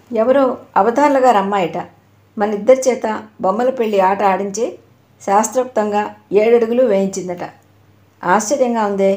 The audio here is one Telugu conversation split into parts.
ఎవరో అవధాన్ల గారు అమ్మాయిట మన ఇద్దరి చేత బొమ్మల పెళ్లి ఆట ఆడించి శాస్త్రోక్తంగా ఏడడుగులు వేయించిందట ఆశ్చర్యంగా ఉందే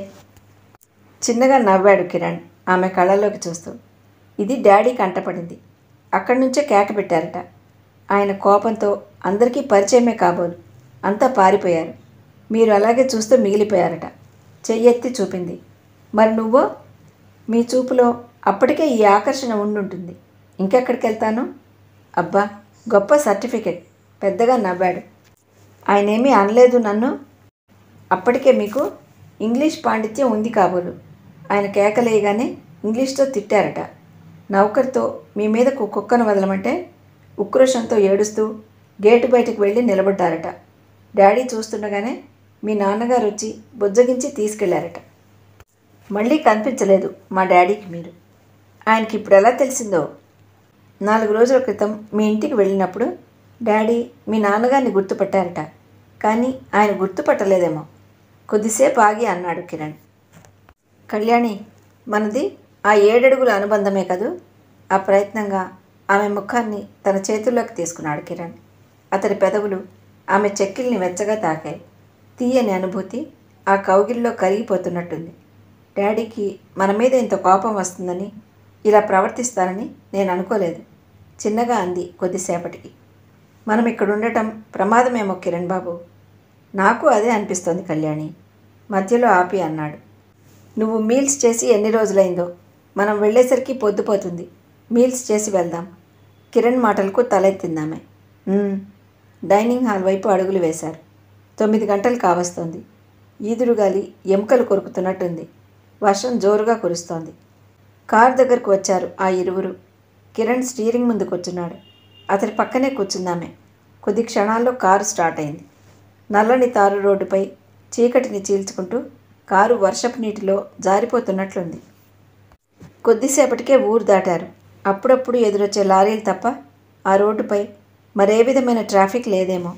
చిన్నగా నవ్వాడు కిరణ్ ఆమె కళ్ళల్లోకి చూస్తూ ఇది డాడీ కంటపడింది అక్కడి నుంచే కేక పెట్టారట ఆయన కోపంతో అందరికీ పరిచయమే కాబోలు అంతా పారిపోయారు మీరు అలాగే చూస్తూ మిగిలిపోయారట చెయ్యెత్తి చూపింది మరి నువ్వో మీ చూపులో అప్పటికే ఈ ఆకర్షణ ఉండుంటుంది ఇంకెక్కడికి వెళ్తాను అబ్బా గొప్ప సర్టిఫికెట్ పెద్దగా నవ్వాడు ఆయనేమీ అనలేదు నన్ను అప్పటికే మీకు ఇంగ్లీష్ పాండిత్యం ఉంది కాబోలు ఆయన కేకలేయగానే ఇంగ్లీష్తో తిట్టారట నౌకర్తో మీ మీదకు కుక్కను వదలమంటే ఉక్రోషంతో ఏడుస్తూ గేటు బయటకు వెళ్ళి నిలబడ్డారట డాడీ చూస్తుండగానే మీ నాన్నగారు వచ్చి బుజ్జగించి తీసుకెళ్లారట మళ్ళీ కనిపించలేదు మా డాడీకి మీరు ఆయనకి ఇప్పుడు ఎలా తెలిసిందో నాలుగు రోజుల క్రితం మీ ఇంటికి వెళ్ళినప్పుడు డాడీ మీ నాన్నగారిని గుర్తుపట్టారట కానీ ఆయన గుర్తుపట్టలేదేమో కొద్దిసేపు ఆగి అన్నాడు కిరణ్ కళ్యాణి మనది ఆ ఏడడుగుల అనుబంధమే కదూ ఆ ప్రయత్నంగా ఆమె ముఖాన్ని తన చేతుల్లోకి తీసుకున్నాడు కిరణ్ అతడి పెదవులు ఆమె చెక్కిల్ని వెచ్చగా తాకాయి తీయని అనుభూతి ఆ కౌగిల్లో కరిగిపోతున్నట్టుంది డాడీకి మన మీద ఇంత కోపం వస్తుందని ఇలా ప్రవర్తిస్తానని నేను అనుకోలేదు చిన్నగా అంది కొద్దిసేపటికి మనం ఇక్కడ ఉండటం ప్రమాదమేమో కిరణ్ బాబు నాకు అదే అనిపిస్తోంది కళ్యాణి మధ్యలో ఆపి అన్నాడు నువ్వు మీల్స్ చేసి ఎన్ని రోజులైందో మనం వెళ్ళేసరికి పొద్దుపోతుంది మీల్స్ చేసి వెళ్దాం కిరణ్ మాటలకు తలెత్తిందామె "ఉమ్." డైనింగ్ హాల్ వైపు అడుగులు వేశారు తొమ్మిది గంటలు కావస్తోంది ఈదురుగాలి ఎముకలు కొరుకుతున్నట్టుంది వర్షం జోరుగా కురుస్తోంది కార్ దగ్గరకు వచ్చారు ఆ ఇరువురు కిరణ్ స్టీరింగ్ ముందు కూర్చున్నాడు అతని పక్కనే కూర్చుందామె కొద్ది క్షణాల్లో కారు స్టార్ట్ అయింది నల్లని తారు రోడ్డుపై చీకటిని చీల్చుకుంటూ కారు వర్షపు నీటిలో జారిపోతున్నట్లుంది కొద్దిసేపటికే ఊరు దాటారు అప్పుడప్పుడు ఎదురొచ్చే లారీలు తప్ప ఆ రోడ్డుపై మరే విధమైన ట్రాఫిక్ లేదేమో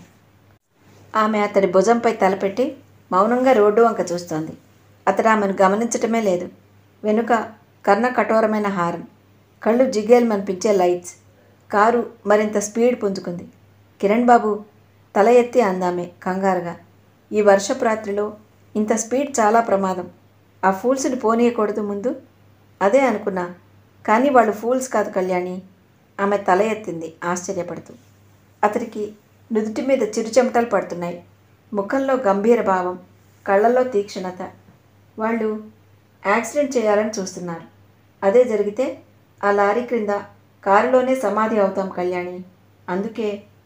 ఆమె అతడి భుజంపై తలపెట్టి మౌనంగా రోడ్డు వంక చూస్తోంది అతడు ఆమెను గమనించటమే లేదు వెనుక కర్ణ కఠోరమైన హారన్ కళ్ళు జిగ్గేలమనిపించే లైట్స్ కారు మరింత స్పీడ్ పుంజుకుంది కిరణ్ బాబు తల ఎత్తి అందామే కంగారుగా ఈ వర్షపు రాత్రిలో ఇంత స్పీడ్ చాలా ప్రమాదం ఆ ఫూల్స్ని పోనీయకూడదు ముందు అదే అనుకున్నా కానీ వాళ్ళు ఫూల్స్ కాదు కళ్యాణి ఆమె తల ఎత్తింది ఆశ్చర్యపడుతూ అతనికి నుదుటి మీద చిరుచెమటలు పడుతున్నాయి ముఖంలో గంభీర భావం కళ్ళల్లో తీక్షణత వాళ్ళు యాక్సిడెంట్ చేయాలని చూస్తున్నారు అదే జరిగితే ఆ లారీ క్రింద కారులోనే సమాధి అవుతాం కళ్యాణి అందుకే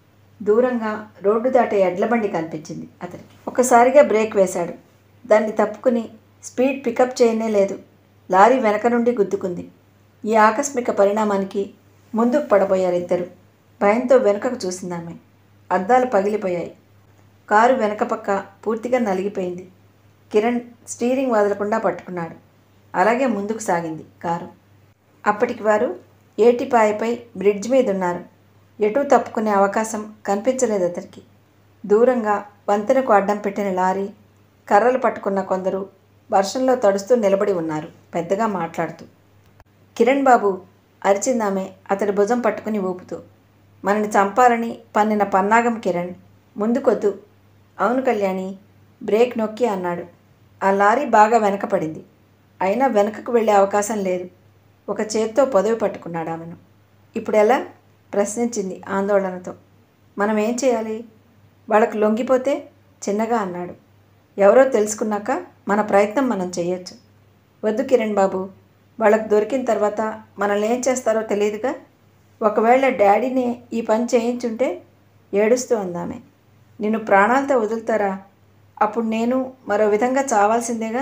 దూరంగా రోడ్డు దాటే ఎడ్లబండి కనిపించింది అతనికి ఒకసారిగా బ్రేక్ వేశాడు దాన్ని తప్పుకుని స్పీడ్ పికప్ చేయనే లేదు లారీ వెనక నుండి గుద్దుకుంది ఈ ఆకస్మిక పరిణామానికి ముందుకు పడబోయారు ఇద్దరు భయంతో వెనుకకు చూసిందామె అద్దాలు పగిలిపోయాయి కారు వెనక పక్క పూర్తిగా నలిగిపోయింది కిరణ్ స్టీరింగ్ వదలకుండా పట్టుకున్నాడు అలాగే ముందుకు సాగింది కారు అప్పటికి వారు ఏటిపాయపై బ్రిడ్జ్ మీద ఉన్నారు ఎటూ తప్పుకునే అవకాశం కనిపించలేదు అతనికి దూరంగా వంతెనకు అడ్డం పెట్టిన లారీ కర్రలు పట్టుకున్న కొందరు వర్షంలో తడుస్తూ నిలబడి ఉన్నారు పెద్దగా మాట్లాడుతూ కిరణ్ బాబు అరిచిందామె అతడి భుజం పట్టుకుని ఊపుతూ మనని చంపాలని పన్నిన పన్నాగం కిరణ్ ముందుకొద్దు అవును కళ్యాణి బ్రేక్ నొక్కి అన్నాడు ఆ లారీ బాగా వెనకపడింది అయినా వెనకకు వెళ్ళే అవకాశం లేదు ఒక చేత్తో పొదవి పట్టుకున్నాడు ఆమెను ఇప్పుడు ఎలా ప్రశ్నించింది ఆందోళనతో మనం ఏం చేయాలి వాళ్ళకు లొంగిపోతే చిన్నగా అన్నాడు ఎవరో తెలుసుకున్నాక మన ప్రయత్నం మనం చేయొచ్చు వద్దు కిరణ్ బాబు వాళ్ళకు దొరికిన తర్వాత మనల్ని ఏం చేస్తారో తెలియదుగా ఒకవేళ డాడీనే ఈ పని చేయించుంటే ఏడుస్తూ అందామె నిన్ను ప్రాణాలతో వదులుతారా అప్పుడు నేను మరో విధంగా చావాల్సిందేగా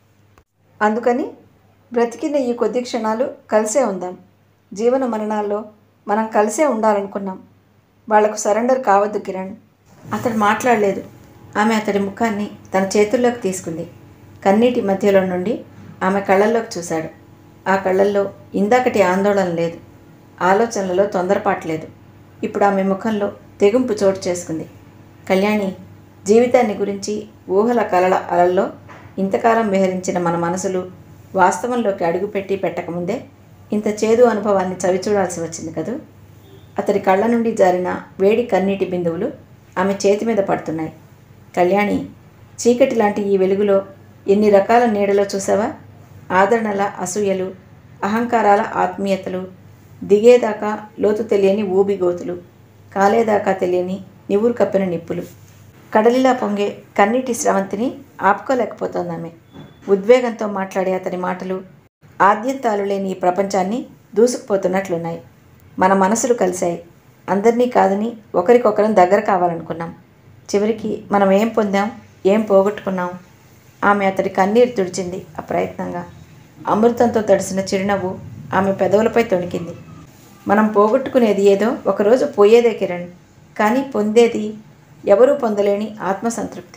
అందుకని బ్రతికిన ఈ కొద్ది క్షణాలు కలిసే ఉందాం జీవన మరణాల్లో మనం కలిసే ఉండాలనుకున్నాం వాళ్లకు సరెండర్ కావద్దు కిరణ్ అతడు మాట్లాడలేదు ఆమె అతడి ముఖాన్ని తన చేతుల్లోకి తీసుకుంది కన్నీటి మధ్యలో నుండి ఆమె కళ్ళల్లోకి చూశాడు ఆ కళ్ళల్లో ఇందాకటి ఆందోళన లేదు ఆలోచనలలో తొందరపాటు లేదు ఇప్పుడు ఆమె ముఖంలో తెగింపు చోటు చేసుకుంది కళ్యాణి జీవితాన్ని గురించి ఊహల కలల అలల్లో ఇంతకాలం విహరించిన మన మనసులు వాస్తవంలోకి అడుగుపెట్టి పెట్టకముందే ఇంత చేదు అనుభవాన్ని చవిచూడాల్సి వచ్చింది కదూ అతడి కళ్ళ నుండి జారిన వేడి కన్నీటి బిందువులు ఆమె చేతి మీద పడుతున్నాయి కళ్యాణి చీకటి లాంటి ఈ వెలుగులో ఎన్ని రకాల నీడలో చూసావా ఆదరణల అసూయలు అహంకారాల ఆత్మీయతలు దిగేదాకా లోతు తెలియని ఊబిగోతులు కాలేదాకా తెలియని నివురు కప్పిన నిప్పులు కడలిలా పొంగే కన్నీటి స్రవంతిని ఆపుకోలేకపోతోందామె ఉద్వేగంతో మాట్లాడే అతని మాటలు ఆద్యంతాలు లేని ఈ ప్రపంచాన్ని దూసుకుపోతున్నట్లున్నాయి మన మనసులు కలిశాయి అందరినీ కాదని ఒకరికొకరం దగ్గర కావాలనుకున్నాం చివరికి మనం ఏం పొందాం ఏం పోగొట్టుకున్నాం ఆమె అతడి కన్నీరు తుడిచింది అప్రయత్నంగా అమృతంతో తడిసిన చిరునవ్వు ఆమె పెదవులపై తొణికింది మనం పోగొట్టుకునేది ఏదో ఒకరోజు పోయేదే కిరణ్ కానీ పొందేది ఎవరూ పొందలేని ఆత్మసంతృప్తి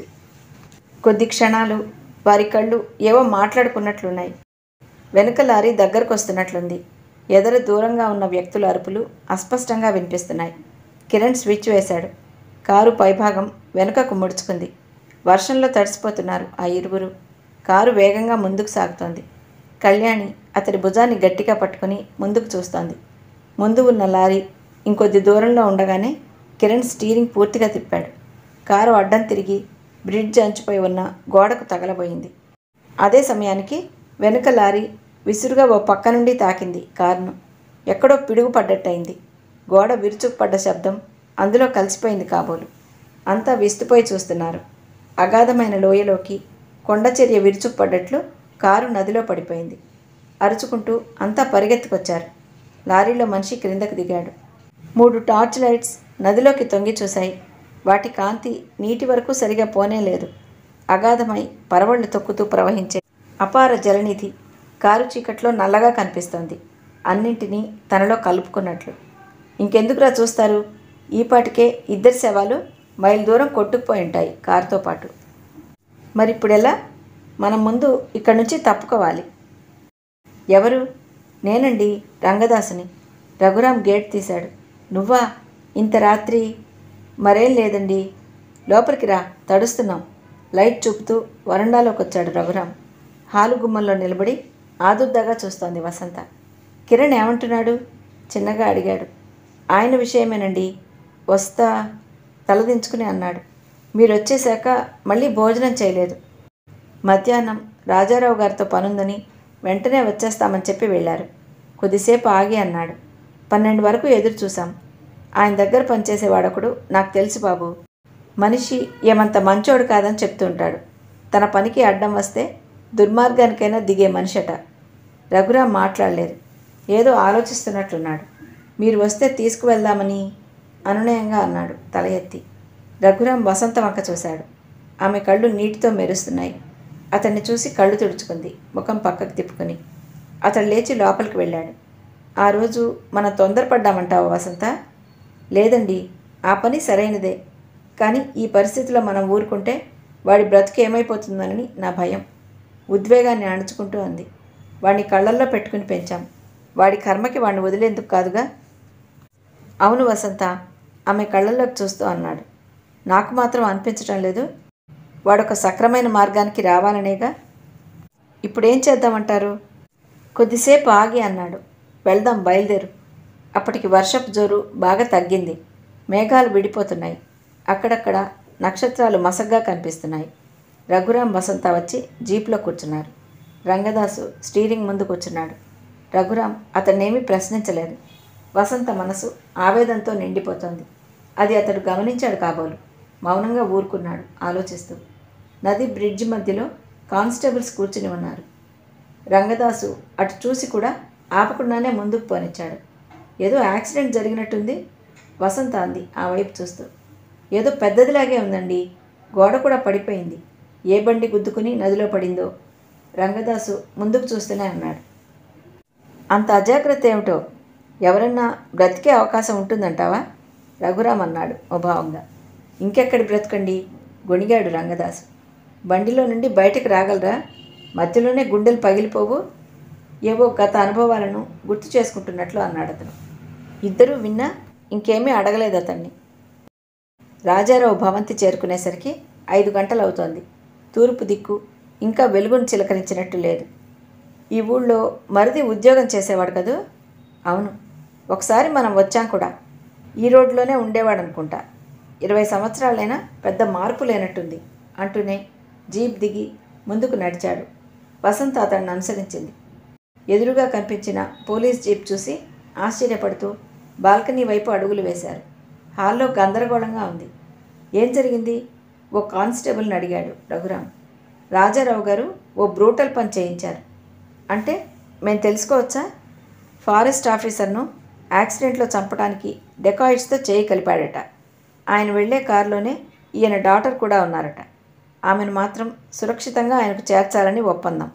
కొద్ది క్షణాలు వారి కళ్ళు ఏవో మాట్లాడుకున్నట్లున్నాయి వెనుక లారీ దగ్గరకు వస్తున్నట్లుంది ఎదర దూరంగా ఉన్న వ్యక్తుల అరుపులు అస్పష్టంగా వినిపిస్తున్నాయి కిరణ్ స్విచ్ వేశాడు కారు పైభాగం వెనుకకు ముడుచుకుంది వర్షంలో తడిసిపోతున్నారు ఆ ఇరువురు కారు వేగంగా ముందుకు సాగుతోంది కళ్యాణి అతడి భుజాన్ని గట్టిగా పట్టుకుని ముందుకు చూస్తోంది ముందు ఉన్న లారీ ఇంకొద్ది దూరంలో ఉండగానే కిరణ్ స్టీరింగ్ పూర్తిగా తిప్పాడు కారు అడ్డం తిరిగి బ్రిడ్జ్ అంచుపై ఉన్న గోడకు తగలబోయింది అదే సమయానికి వెనుక లారీ విసురుగా ఓ పక్క నుండి తాకింది కారును ఎక్కడో పిడుగు పడ్డట్టయింది గోడ విరుచుకుపడ్డ శబ్దం అందులో కలిసిపోయింది కాబోలు అంతా విస్తుపోయి చూస్తున్నారు అగాధమైన లోయలోకి కొండచర్య విరుచుకుపడ్డట్లు కారు నదిలో పడిపోయింది అరుచుకుంటూ అంతా పరిగెత్తుకొచ్చారు లారీలో మనిషి క్రిందకు దిగాడు మూడు టార్చ్ లైట్స్ నదిలోకి తొంగి చూశాయి వాటి కాంతి నీటి వరకు సరిగా పోనే లేదు అగాధమై పరవళ్ళు తొక్కుతూ ప్రవహించే అపార జలనిధి కారు చీకట్లో నల్లగా కనిపిస్తోంది అన్నింటినీ తనలో కలుపుకున్నట్లు ఇంకెందుకురా చూస్తారు ఈపాటికే ఇద్దరి శవాలు మైల్ దూరం కొట్టుకుపోయి ఉంటాయి కారుతో పాటు మరి ఇప్పుడెలా మనం ముందు ఇక్కడి నుంచి తప్పుకోవాలి ఎవరు నేనండి రంగదాసుని రఘురాం గేట్ తీశాడు నువ్వా ఇంత రాత్రి మరేం లేదండి లోపలికి రా తడుస్తున్నాం లైట్ చూపుతూ వరండాలోకి వచ్చాడు రఘురాం హాలు గుమ్మంలో నిలబడి ఆదుర్దాగా చూస్తోంది వసంత కిరణ్ ఏమంటున్నాడు చిన్నగా అడిగాడు ఆయన విషయమేనండి వస్తా తలదించుకుని అన్నాడు మీరు వచ్చేశాక మళ్ళీ భోజనం చేయలేదు మధ్యాహ్నం రాజారావు గారితో పనుందని వెంటనే వచ్చేస్తామని చెప్పి వెళ్ళారు కొద్దిసేపు ఆగి అన్నాడు పన్నెండు వరకు ఎదురు చూశాం ఆయన దగ్గర పనిచేసేవాడొకడు నాకు తెలుసు బాబు మనిషి ఏమంత మంచోడు కాదని చెప్తుంటాడు తన పనికి అడ్డం వస్తే దుర్మార్గానికైనా దిగే మనిషట రఘురాం మాట్లాడలేదు ఏదో ఆలోచిస్తున్నట్లున్నాడు మీరు వస్తే తీసుకువెళ్దామని అనునయంగా అన్నాడు తల ఎత్తి రఘురాం వసంత వంక చూశాడు ఆమె కళ్ళు నీటితో మెరుస్తున్నాయి అతన్ని చూసి కళ్ళు తుడుచుకుంది ముఖం పక్కకు తిప్పుకొని అతడు లేచి లోపలికి వెళ్ళాడు ఆ రోజు మనం తొందరపడ్డామంటావా వసంత లేదండి ఆ పని సరైనదే కానీ ఈ పరిస్థితిలో మనం ఊరుకుంటే వాడి బ్రతుకు ఏమైపోతుందని నా భయం ఉద్వేగాన్ని అణుచుకుంటూ అంది వాడిని కళ్ళల్లో పెట్టుకుని పెంచాం వాడి కర్మకి వాడిని వదిలేందుకు కాదుగా అవును వసంత ఆమె కళ్ళల్లోకి చూస్తూ అన్నాడు నాకు మాత్రం అనిపించటం లేదు వాడొక సక్రమైన మార్గానికి రావాలనేగా ఇప్పుడేం చేద్దామంటారు కొద్దిసేపు ఆగి అన్నాడు వెళ్దాం బయలుదేరు అప్పటికి వర్షపు జోరు బాగా తగ్గింది మేఘాలు విడిపోతున్నాయి అక్కడక్కడ నక్షత్రాలు మసగ్గా కనిపిస్తున్నాయి రఘురాం వసంత వచ్చి జీప్లో కూర్చున్నారు రంగదాసు స్టీరింగ్ ముందు కూర్చున్నాడు రఘురాం అతన్నేమీ ప్రశ్నించలేదు వసంత మనసు ఆవేదంతో నిండిపోతోంది అది అతడు గమనించాడు కాబోలు మౌనంగా ఊరుకున్నాడు ఆలోచిస్తూ నది బ్రిడ్జ్ మధ్యలో కానిస్టేబుల్స్ కూర్చుని ఉన్నారు రంగదాసు అటు చూసి కూడా ఆపకుండానే ముందుకు పోనిచ్చాడు ఏదో యాక్సిడెంట్ జరిగినట్టుంది వసంత అంది ఆ వైపు చూస్తూ ఏదో పెద్దదిలాగే ఉందండి గోడ కూడా పడిపోయింది ఏ బండి గుద్దుకుని నదిలో పడిందో రంగదాసు ముందుకు చూస్తూనే అన్నాడు అంత అజాగ్రత్త ఏమిటో ఎవరన్నా బ్రతికే అవకాశం ఉంటుందంటావా రఘురామ్ అన్నాడు ఉభావంగా ఇంకెక్కడి బ్రతకండి గొణిగాడు రంగదాసు బండిలో నుండి బయటకు రాగలరా మధ్యలోనే గుండెలు పగిలిపోవు ఏవో గత అనుభవాలను గుర్తు చేసుకుంటున్నట్లు అన్నాడు అతను ఇద్దరూ విన్నా ఇంకేమీ అడగలేదు అతన్ని రాజారావు భవంతి ఈ ఊళ్ళో మరిది ఉద్యోగం చేసేవాడు కదూ అవును ఒకసారి మనం వచ్చాం కూడా ఈ రోడ్లోనే ఉండేవాడు అనుకుంటా ఇరవై సంవత్సరాలైనా పెద్ద మార్పు లేనట్టుంది అంటూనే జీప్ దిగి ముందుకు నడిచాడు వసంత అతన్ని అనుసరించింది ఎదురుగా కనిపించిన పోలీస్ జీప్ చూసి ఆశ్చర్యపడుతూ బాల్కనీ వైపు అడుగులు వేశారు హాల్లో గందరగోళంగా ఉంది ఏం జరిగింది ఓ కానిస్టేబుల్ని అడిగాడు రఘురాం రాజారావు గారు ఓ బ్రూటల్ పని చేయించారు అంటే మేము తెలుసుకోవచ్చా ఫారెస్ట్ ఆఫీసర్ను యాక్సిడెంట్లో చంపడానికి డెకాయిట్స్తో చేయి కలిపాడట ఆయన వెళ్ళే కారులోనే ఈయన డాటర్ కూడా ఉన్నారట ఆమెను మాత్రం సురక్షితంగా ఆయనకు చేర్చాలని ఒప్పందం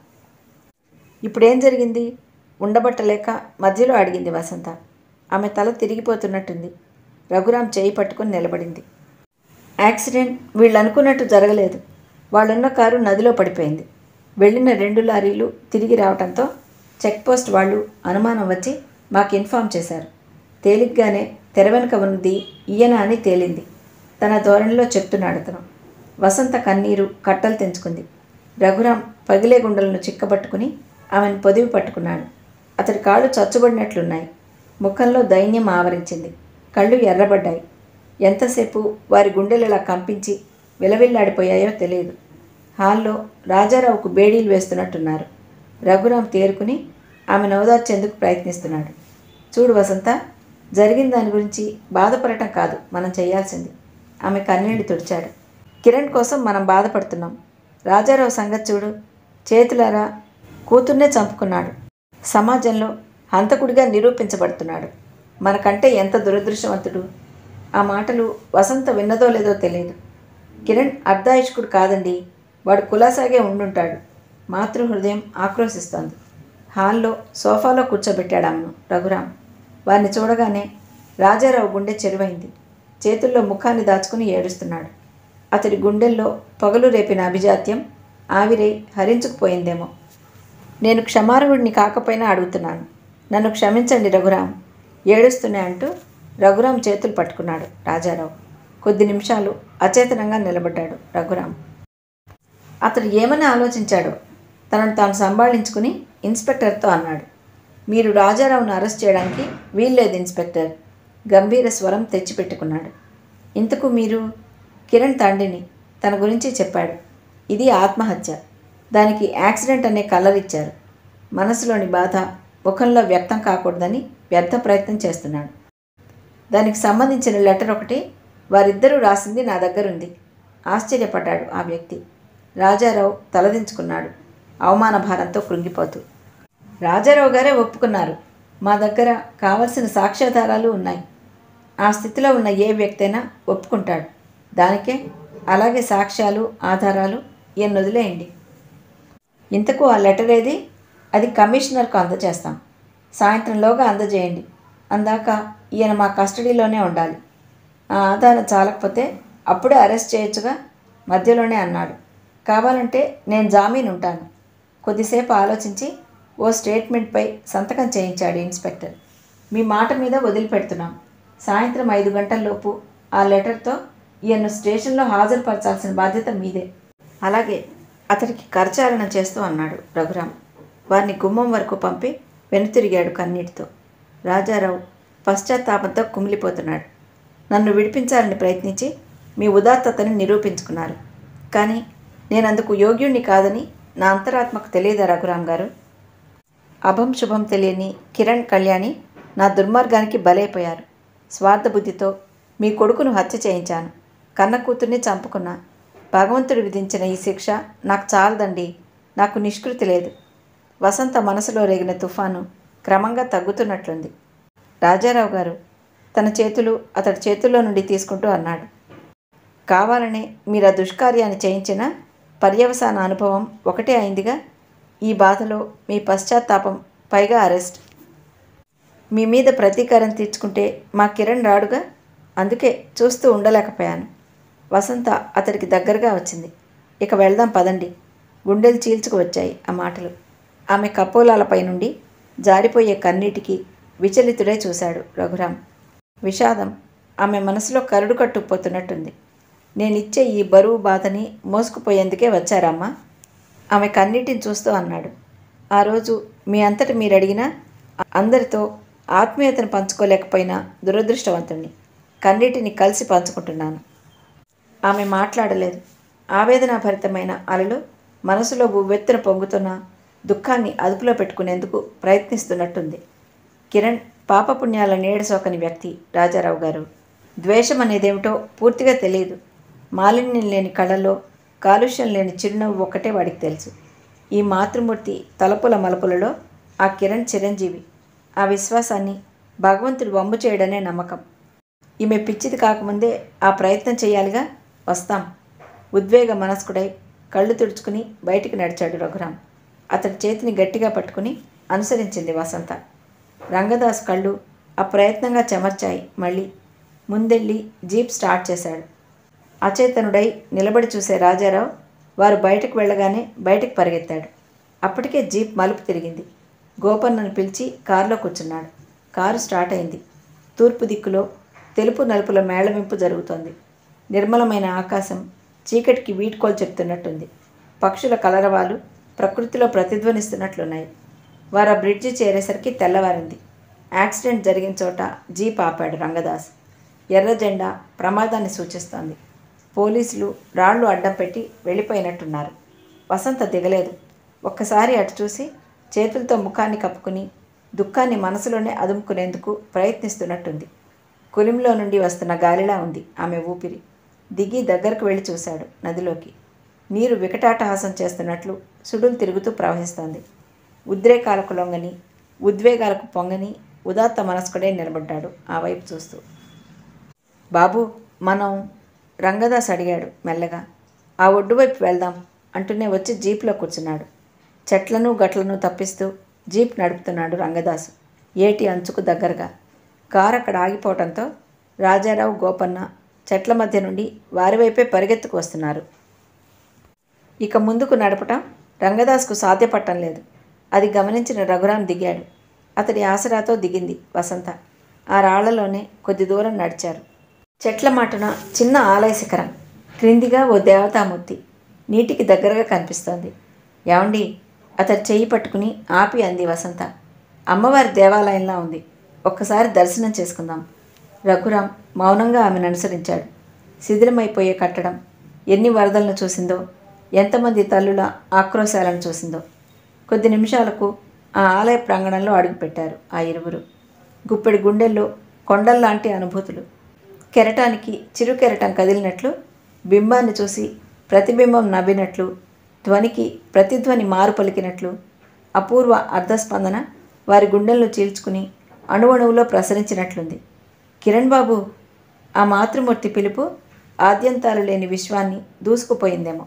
ఇప్పుడేం జరిగింది ఉండబట్టలేక మధ్యలో అడిగింది వసంత ఆమె తల తిరిగిపోతున్నట్టుంది రఘురాం చేయి పట్టుకొని నిలబడింది యాక్సిడెంట్ వీళ్ళు అనుకున్నట్టు జరగలేదు వాళ్ళున్న కారు నదిలో పడిపోయింది వెళ్ళిన రెండు లారీలు తిరిగి రావడంతో చెక్ పోస్ట్ వాళ్ళు అనుమానం వచ్చి మాకు ఇన్ఫామ్ చేశారు తేలిగ్గానే తెర వెనుక ఉన్నది ఈయన అని తేలింది తన ధోరణిలో చెప్తున్నాడు అతను వసంత కన్నీరు కట్టలు తెంచుకుంది రఘురాం పగిలే గుండెలను చిక్కబట్టుకుని ఆమెను పొదివి పట్టుకున్నాడు అతడి కాళ్ళు చచ్చుబడినట్లున్నాయి ముఖంలో దైన్యం ఆవరించింది కళ్ళు ఎర్రబడ్డాయి ఎంతసేపు వారి గుండెలు ఇలా కంపించి విలవిల్లాడిపోయాయో తెలియదు హాల్లో రాజారావుకు బేడీలు వేస్తున్నట్టున్నారు రఘురాం తేరుకుని ఆమెను ఓదార్చేందుకు ప్రయత్నిస్తున్నాడు చూడు వసంత జరిగిన దాని గురించి బాధపడటం కాదు మనం చేయాల్సింది ఆమె కన్నీళ్లు తుడిచాడు కిరణ్ కోసం మనం బాధపడుతున్నాం రాజారావు సంగతి చూడు చేతులారా కూతుర్నే చంపుకున్నాడు సమాజంలో హంతకుడిగా నిరూపించబడుతున్నాడు మనకంటే ఎంత దురదృష్టవంతుడు ఆ మాటలు వసంత విన్నదో లేదో తెలియదు కిరణ్ అర్ధాయుష్కుడు కాదండి వాడు కులాసాగే ఉండుంటాడు మాతృహృదయం ఆక్రోశిస్తోంది హాల్లో సోఫాలో కూర్చోబెట్టాడు ఆమెను రఘురాం వారిని చూడగానే రాజారావు గుండె చెరువైంది చేతుల్లో ముఖాన్ని దాచుకుని ఏడుస్తున్నాడు అతడి గుండెల్లో పగలు రేపిన అభిజాత్యం ఆవిరై హరించుకుపోయిందేమో నేను క్షమార్హుడిని కాకపోయినా అడుగుతున్నాను నన్ను క్షమించండి రఘురాం ఏడుస్తూనే అంటూ రఘురాం చేతులు పట్టుకున్నాడు రాజారావు కొద్ది నిమిషాలు అచేతనంగా నిలబడ్డాడు రఘురాం అతడు ఏమని ఆలోచించాడో తనను తాను సంభాళించుకుని ఇన్స్పెక్టర్తో అన్నాడు మీరు రాజారావును అరెస్ట్ చేయడానికి వీల్లేదు ఇన్స్పెక్టర్ గంభీర స్వరం తెచ్చిపెట్టుకున్నాడు ఇంతకు మీరు కిరణ్ తండ్రిని తన గురించి చెప్పాడు ఇది ఆత్మహత్య దానికి యాక్సిడెంట్ అనే కలర్ ఇచ్చారు మనసులోని బాధ ముఖంలో వ్యక్తం కాకూడదని వ్యర్థ ప్రయత్నం చేస్తున్నాడు దానికి సంబంధించిన లెటర్ ఒకటి వారిద్దరూ రాసింది నా దగ్గరుంది ఆశ్చర్యపడ్డాడు ఆ వ్యక్తి రాజారావు తలదించుకున్నాడు అవమాన భారంతో కృంగిపోతూ రాజారావు గారే ఒప్పుకున్నారు మా దగ్గర కావలసిన సాక్ష్యాధారాలు ఉన్నాయి ఆ స్థితిలో ఉన్న ఏ వ్యక్తి అయినా ఒప్పుకుంటాడు దానికే అలాగే సాక్ష్యాలు ఆధారాలు ఈయన వదిలేయండి ఇంతకు ఆ లెటర్ ఏది అది కమిషనర్కు అందజేస్తాం సాయంత్రంలోగా అందజేయండి అందాక ఈయన మా కస్టడీలోనే ఉండాలి ఆ ఆధారం చాలకపోతే అప్పుడే అరెస్ట్ చేయొచ్చుగా మధ్యలోనే అన్నాడు కావాలంటే నేను జామీన్ ఉంటాను కొద్దిసేపు ఆలోచించి ఓ స్టేట్మెంట్పై సంతకం చేయించాడు ఇన్స్పెక్టర్ మీ మాట మీద వదిలిపెడుతున్నాం సాయంత్రం ఐదు గంటల్లోపు ఆ లెటర్తో ఈయన్ను స్టేషన్లో హాజరుపరచాల్సిన బాధ్యత మీదే అలాగే అతడికి కరచాలనం చేస్తూ అన్నాడు రఘురాం వారిని గుమ్మం వరకు పంపి వెనుతిరిగాడు కన్నీటితో రాజారావు పశ్చాత్తాపంతో కుమిలిపోతున్నాడు నన్ను విడిపించాలని ప్రయత్నించి మీ ఉదాత్తతని నిరూపించుకున్నారు కానీ నేను అందుకు యోగ్యుణ్ణి కాదని నా అంతరాత్మకు తెలియదా రఘురాం గారు అభం శుభం తెలియని కిరణ్ కళ్యాణి నా దుర్మార్గానికి బలైపోయారు స్వార్థబుద్ధితో మీ కొడుకును హత్య చేయించాను కన్న కూతుర్ని చంపుకున్నా భగవంతుడు విధించిన ఈ శిక్ష నాకు చాలదండి నాకు నిష్కృతి లేదు వసంత మనసులో రేగిన తుఫాను క్రమంగా తగ్గుతున్నట్లుంది రాజారావు గారు తన చేతులు అతడి చేతుల్లో నుండి తీసుకుంటూ అన్నాడు కావాలనే మీరు ఆ దుష్కార్యాన్ని చేయించిన పర్యవసాన అనుభవం ఒకటే అయిందిగా ఈ బాధలో మీ పశ్చాత్తాపం పైగా అరెస్ట్ మీ మీద ప్రతీకారం తీర్చుకుంటే మా కిరణ్ రాడుగా అందుకే చూస్తూ ఉండలేకపోయాను వసంత అతడికి దగ్గరగా వచ్చింది ఇక వెళ్దాం పదండి గుండెలు చీల్చుకు వచ్చాయి ఆ మాటలు ఆమె కపోలాలపై నుండి జారిపోయే కన్నీటికి విచలితుడై చూశాడు రఘురాం విషాదం ఆమె మనసులో కరుడు కట్టుకుపోతున్నట్టుంది నేనిచ్చే ఈ బరువు బాధని మోసుకుపోయేందుకే వచ్చారమ్మా ఆమె కన్నీటిని చూస్తూ అన్నాడు ఆ రోజు మీ అంతటి మీరు అడిగినా అందరితో ఆత్మీయతను పంచుకోలేకపోయినా దురదృష్టవంతుణ్ణి కన్నిటిని కలిసి పంచుకుంటున్నాను ఆమె మాట్లాడలేదు ఆవేదనాభరితమైన అలలు మనసులో ఉవ్వెత్తున పొంగుతున్న దుఃఖాన్ని అదుపులో పెట్టుకునేందుకు ప్రయత్నిస్తున్నట్టుంది కిరణ్ పాపపుణ్యాల నీడ సోకని వ్యక్తి రాజారావు గారు ద్వేషం అనేదేమిటో పూర్తిగా తెలియదు మాలిన్యం లేని కళ్ళల్లో కాలుష్యం లేని చిరునవ్వు ఒక్కటే వాడికి తెలుసు ఈ మాతృమూర్తి తలపుల మలపులలో ఆ కిరణ్ చిరంజీవి ఆ విశ్వాసాన్ని భగవంతుడు వమ్ము చేయడనే నమ్మకం ఈమె పిచ్చిది కాకముందే ఆ ప్రయత్నం చేయాలిగా వస్తాం ఉద్వేగ మనస్కుడై కళ్ళు తుడుచుకుని బయటికి నడిచాడు రఘురాం అతడి చేతిని గట్టిగా పట్టుకుని అనుసరించింది వసంత రంగదాస్ కళ్ళు అప్రయత్నంగా చెమర్చాయి మళ్ళీ ముందెళ్ళి జీప్ స్టార్ట్ చేశాడు అచేతనుడై నిలబడి చూసే రాజారావు వారు బయటకు వెళ్ళగానే బయటకు పరిగెత్తాడు అప్పటికే జీప్ మలుపు తిరిగింది గోపన్నను పిలిచి కారులో కూర్చున్నాడు కారు స్టార్ట్ అయింది తూర్పు దిక్కులో తెలుపు నలుపుల మేళవింపు జరుగుతోంది నిర్మలమైన ఆకాశం చీకటికి వీడ్కోలు చెప్తున్నట్టుంది పక్షుల కలరవాలు ప్రకృతిలో ప్రతిధ్వనిస్తున్నట్లున్నాయి వారు ఆ బ్రిడ్జి చేరేసరికి తెల్లవారింది యాక్సిడెంట్ జరిగిన చోట జీప్ ఆపాడు రంగదాస్ ఎర్ర జెండా ప్రమాదాన్ని సూచిస్తోంది పోలీసులు రాళ్లు అడ్డం పెట్టి వెళ్ళిపోయినట్టున్నారు వసంత దిగలేదు ఒక్కసారి అటు చూసి చేతులతో ముఖాన్ని కప్పుకుని దుఃఖాన్ని మనసులోనే అదుముకునేందుకు ప్రయత్నిస్తున్నట్టుంది కులింలో నుండి వస్తున్న గాలిలా ఉంది ఆమె ఊపిరి దిగి దగ్గరకు వెళ్ళి చూశాడు నదిలోకి నీరు వికటాటహాసం చేస్తున్నట్లు సుడులు తిరుగుతూ ప్రవహిస్తోంది ఉద్రేకాలకు లొంగని ఉద్వేగాలకు పొంగని ఉదాత్త మనస్కుడే నిలబడ్డాడు ఆ వైపు చూస్తూ బాబు మనం రంగదాస్ అడిగాడు మెల్లగా ఆ ఒడ్డు వైపు వెళ్దాం అంటూనే వచ్చి జీప్లో కూర్చున్నాడు చెట్లను గట్లను తప్పిస్తూ జీప్ నడుపుతున్నాడు రంగదాసు ఏటి అంచుకు దగ్గరగా కారు అక్కడ ఆగిపోవటంతో రాజారావు గోపన్న చెట్ల మధ్య నుండి వారి వైపే పరిగెత్తుకు వస్తున్నారు ఇక ముందుకు నడపటం రంగదాస్కు సాధ్యపడటం లేదు అది గమనించిన రఘురాం దిగాడు అతడి ఆసరాతో దిగింది వసంత ఆ రాళ్లలోనే కొద్ది దూరం నడిచారు చెట్ల మాటున చిన్న ఆలయ శిఖరం క్రిందిగా ఓ దేవతామూర్తి నీటికి దగ్గరగా కనిపిస్తోంది ఏమండి అతడు చెయ్యి పట్టుకుని ఆపి అంది వసంత అమ్మవారి దేవాలయంలా ఉంది ఒక్కసారి దర్శనం చేసుకుందాం రఘురాం మౌనంగా ఆమెను అనుసరించాడు శిథిలమైపోయే కట్టడం ఎన్ని వరదలను చూసిందో ఎంతమంది తల్లుల ఆక్రోశాలను చూసిందో కొద్ది నిమిషాలకు ఆ ఆలయ ప్రాంగణంలో అడుగుపెట్టారు ఆ ఇరువురు గుప్పెడి గుండెల్లో కొండల్లాంటి అనుభూతులు కెరటానికి చిరు కెరటం కదిలినట్లు బింబాన్ని చూసి ప్రతిబింబం నవ్వినట్లు ధ్వనికి ప్రతిధ్వని మారు పలికినట్లు అపూర్వ అర్ధస్పందన వారి గుండెలను చీల్చుకుని అణువణువులో ప్రసరించినట్లుంది కిరణ్ బాబు ఆ మాతృమూర్తి పిలుపు ఆద్యంతాలు లేని విశ్వాన్ని దూసుకుపోయిందేమో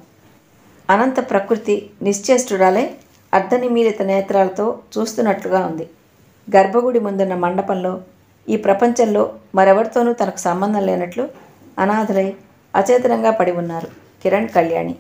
అనంత ప్రకృతి నిశ్చేష్టురాలై అర్ధనిమీలిత నేత్రాలతో చూస్తున్నట్లుగా ఉంది గర్భగుడి ముందున్న మండపంలో ఈ ప్రపంచంలో మరెవరితోనూ తనకు సంబంధం లేనట్లు అనాథలై అచేతనంగా పడి ఉన్నారు కిరణ్ కళ్యాణి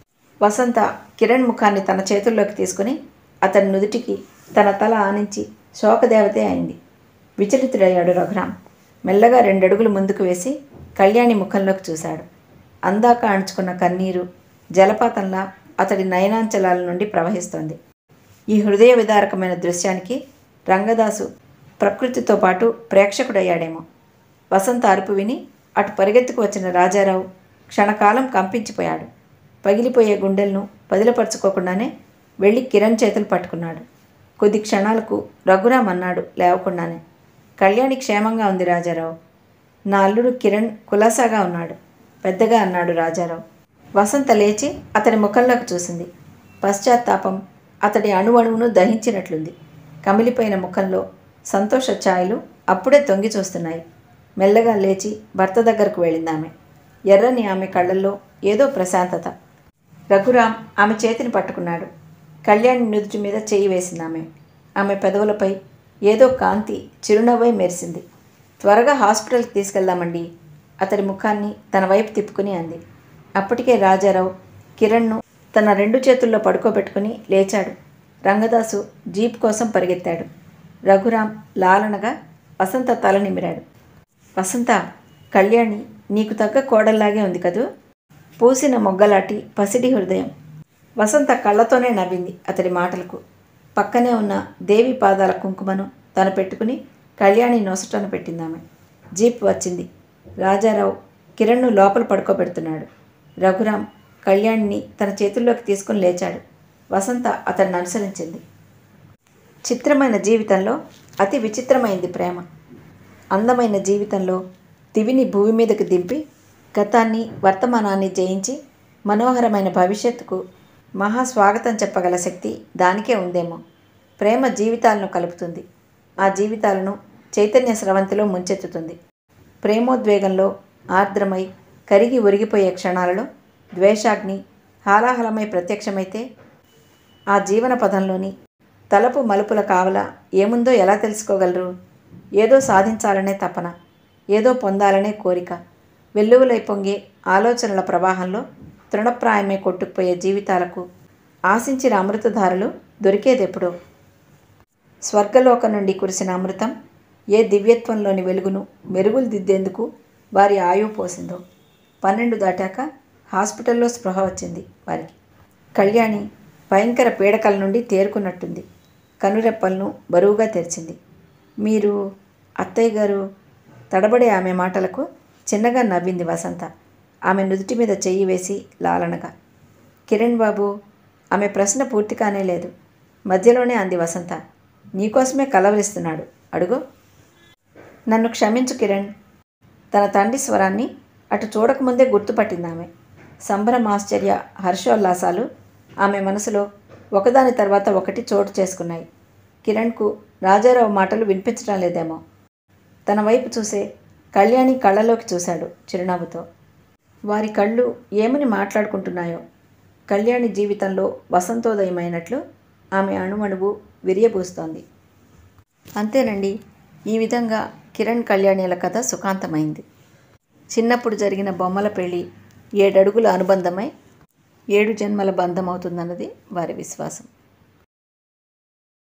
వసంత కిరణ్ ముఖాన్ని తన చేతుల్లోకి తీసుకుని అతని నుదుటికి తన తల ఆనించి శోకదేవతే అయింది విచలితుడయ్యాడు రఘురాం మెల్లగా రెండడుగులు ముందుకు వేసి కళ్యాణి ముఖంలోకి చూశాడు అందాక అణుచుకున్న కన్నీరు జలపాతంలా అతడి నయనాంచలాల నుండి ప్రవహిస్తోంది ఈ హృదయ విదారకమైన దృశ్యానికి రంగదాసు ప్రకృతితో పాటు ప్రేక్షకుడయ్యాడేమో వసంత అరుపు విని అటు పరిగెత్తుకు వచ్చిన రాజారావు క్షణకాలం కంపించిపోయాడు పగిలిపోయే గుండెలను పదిలపరుచుకోకుండానే వెళ్ళి కిరణ్ చేతులు పట్టుకున్నాడు కొద్ది క్షణాలకు రఘురామ్ అన్నాడు లేవకుండానే కళ్యాణి క్షేమంగా ఉంది రాజారావు నా అల్లుడు కిరణ్ కులాసాగా ఉన్నాడు పెద్దగా అన్నాడు రాజారావు వసంత లేచి అతని ముఖంలోకి చూసింది పశ్చాత్తాపం అతడి అణువణువును దహించినట్లుంది కమిలిపోయిన ముఖంలో సంతోష ఛాయలు అప్పుడే తొంగి చూస్తున్నాయి మెల్లగా లేచి భర్త దగ్గరకు వెళ్ళిందామె ఎర్రని ఆమె కళ్ళల్లో ఏదో ప్రశాంతత రఘురాం ఆమె చేతిని పట్టుకున్నాడు కళ్యాణి నుదుటి మీద చేయి వేసింది ఆమె ఆమె పెదవులపై ఏదో కాంతి చిరునవ్వై మెరిసింది త్వరగా హాస్పిటల్కి తీసుకెళ్దామండి అతడి ముఖాన్ని తన వైపు తిప్పుకుని అంది అప్పటికే రాజారావు కిరణ్ను తన రెండు చేతుల్లో పడుకోబెట్టుకుని లేచాడు రంగదాసు జీప్ కోసం పరిగెత్తాడు రఘురాం లాలనగా వసంత తల నిమిరాడు వసంత కళ్యాణి నీకు తగ్గ కోడల్లాగే ఉంది కదూ పూసిన మొగ్గలాటి పసిడి హృదయం వసంత కళ్ళతోనే నవ్వింది అతడి మాటలకు పక్కనే ఉన్న దేవి పాదాల కుంకుమను తను పెట్టుకుని కళ్యాణి నొసటను పెట్టిందామె జీప్ వచ్చింది రాజారావు కిరణ్ను లోపల పడుకోబెడుతున్నాడు రఘురాం కళ్యాణిని తన చేతుల్లోకి తీసుకుని లేచాడు వసంత అతన్ని అనుసరించింది చిత్రమైన జీవితంలో అతి విచిత్రమైంది ప్రేమ అందమైన జీవితంలో దివిని భూమి మీదకి దింపి గతాన్ని వర్తమానాన్ని జయించి మనోహరమైన భవిష్యత్తుకు మహా స్వాగతం చెప్పగల శక్తి దానికే ఉందేమో ప్రేమ జీవితాలను కలుపుతుంది ఆ జీవితాలను చైతన్య స్రవంతిలో ముంచెత్తుతుంది ప్రేమోద్వేగంలో ఆర్ద్రమై కరిగి ఒరిగిపోయే క్షణాలలో ద్వేషాగ్ని హాలాహలమై ప్రత్యక్షమైతే ఆ జీవన పదంలోని తలపు మలుపుల కావల ఏముందో ఎలా తెలుసుకోగలరు ఏదో సాధించాలనే తపన ఏదో పొందాలనే కోరిక వెల్లువలై పొంగే ఆలోచనల ప్రవాహంలో తృణప్రాయమే కొట్టుకుపోయే జీవితాలకు ఆశించిన అమృతధారలు దొరికేదెప్పుడో స్వర్గలోకం నుండి కురిసిన అమృతం ఏ దివ్యత్వంలోని వెలుగును మెరుగులు దిద్దేందుకు వారి ఆయువు పోసిందో పన్నెండు దాటాక హాస్పిటల్లో స్పృహ వచ్చింది వారికి కళ్యాణి భయంకర పీడకల నుండి తేరుకున్నట్టుంది కనురెప్పలను బరువుగా తెరిచింది మీరు అత్తయ్య గారు తడబడే ఆమె మాటలకు చిన్నగా నవ్వింది వసంత ఆమె నుదుటి మీద చెయ్యి వేసి లాలనగా కిరణ్ బాబు ఆమె ప్రశ్న పూర్తి కానే లేదు మధ్యలోనే అంది వసంత నీకోసమే కలవరిస్తున్నాడు అడుగు నన్ను క్షమించు కిరణ్ తన తండ్రి స్వరాన్ని అటు చూడకముందే గుర్తుపట్టింది ఆమె సంబరం ఆశ్చర్య హర్షోల్లాసాలు ఆమె మనసులో ఒకదాని తర్వాత ఒకటి చోటు చేసుకున్నాయి కిరణ్కు రాజారావు మాటలు వినిపించడం లేదేమో తన వైపు చూసే కళ్యాణి కళ్ళలోకి చూశాడు చిరునవ్వుతో వారి కళ్ళు ఏమని మాట్లాడుకుంటున్నాయో కళ్యాణి జీవితంలో వసంతోదయమైనట్లు ఆమె అణువణువు విరియబూస్తోంది అంతేనండి ఈ విధంగా కిరణ్ కళ్యాణిల కథ సుఖాంతమైంది చిన్నప్పుడు జరిగిన బొమ్మల పెళ్ళి ఏడడుగుల అనుబంధమై ఏడు జన్మల బంధమవుతుందన్నది వారి విశ్వాసం